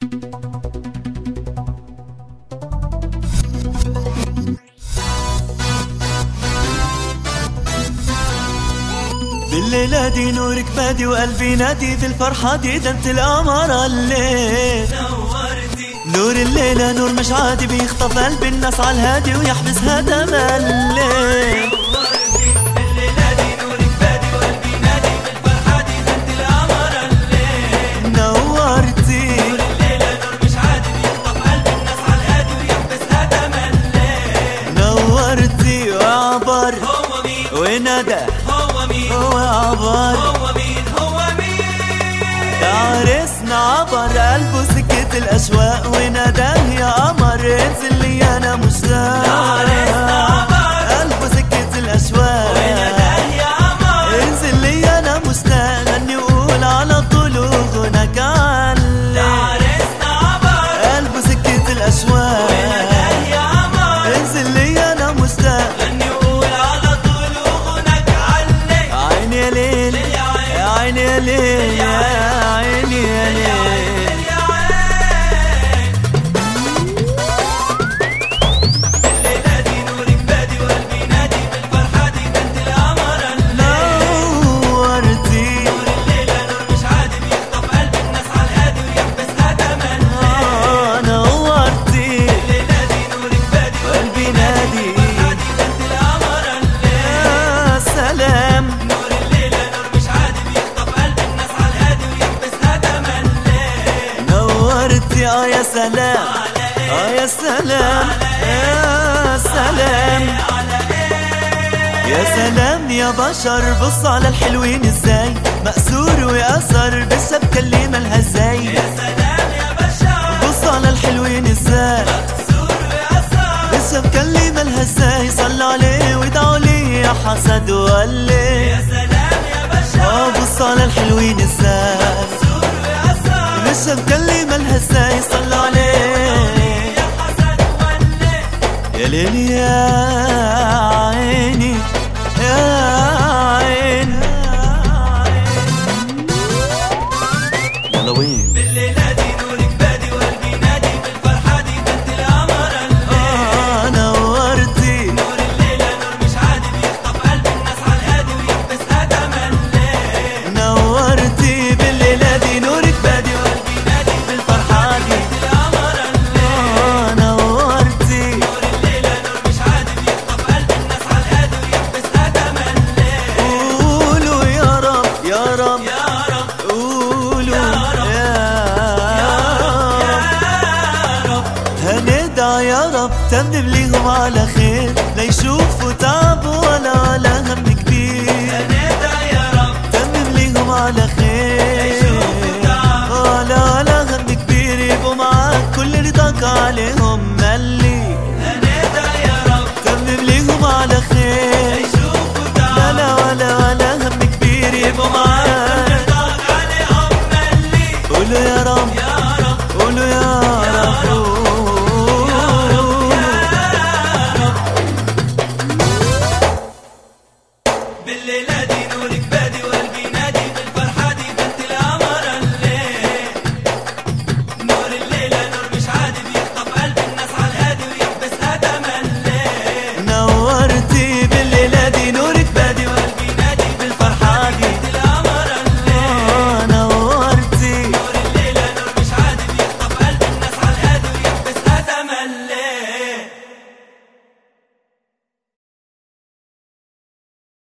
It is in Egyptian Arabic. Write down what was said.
بالليلة دي نورك بادي وقلبي نادي في الفرحة دي ده انت القمر الليل نورتي نور الليلة نور مش عادي بيخطف قلب الناس على الهادي ويحبسها تملي نورتي الليلة دي نورك بادي وقلبي نادي بالفرحة دي ده انت القمر الليل نورتي نور الليلة نور مش عادي بيخطف قلب الناس على الهادي ويحبسها تملي نورتي وعبر هو مين ونادى هو مين هو عبر هو مين هو مين يا عرسنا عبر قلبه سكة الأشواق وناداه يا قمر انزل لي أنا مشتاق يا عرسنا عبر قلبه سكة الأشواق وناداه يا قمر انزل لي أنا مشتاق غني وقول على طول وغناك علي يا عرسنا عبر قلبه سكة الأشواق وناداه يا قمر انزل لي أنا مشتاق غني وقول على طول وغناك علي عيني يا ليل يا عين يا عيني يا ليل يا عيني يا ليل يا عين الليلة دي نورك بادي وقلبي نادي بالفرحة دي ده انت القمر نورتي نور الليلة نور مش عادي بيخطف قلب الناس على الهادي ويحبسها تملي آه، نورتي الليلة دي نورك بادي قلبي نادي بالفرحة دي ده انت القمر يا سلام نور الليلة نور مش عادي بيخطف قلب الناس على الهادي ويحبسها تملي نورتي اه يا سلام اه يا سلام يا سلام يا سلام يا بشر بص على الحلوين ازاي مأسور ويأثر بالشبكة اللي مالها ازاي يا سلام يا بشر بص على الحلوين ازاي سور ويأثر بالشبكة اللي مالها ازاي صلوا عليه وادعوا لي يا حسد وقلي يا سلام يا بشر اه بص على الحلوين ازاي سور ويأثر بالشبكة اللي مالها ازاي صلوا عليه يا حسن ولي يا ليل يا عيني يا عيني يلا وين بالليلة دي نورك بادي وقلبي نادي بالفرحة دي ده انت القمر آه نورتي نور الليلة نور مش عادي بيخطف قلب الناس على الهادي ويحبسها تملي نورتي بالليلة دي نورك بادي قلبي نادي بالفرحة دي القمر آه نورتي نور الليلة نور مش عادي بيخطف قلب الناس على الهادي ويحبسها تملي قولوا يا رب يا رب يا رب قولوا يا رب، يا رب يا رب هندعى يا رب تمم ليهم على خير لا يشوفوا تعب ولا ولا هم كبير ندعي يا رب تمم ليهم على خير يشوفوا تعب. ولا ولا هم كبير يبقوا معاك كل رضاك عليهم ملي ندعي يا رب تمم ليهم على خير يشوفوا لا تعب لا ولا ولا هم كبير يبقوا معاك رضاك عليهم ملي قولوا يا رب يا رب قولوا يا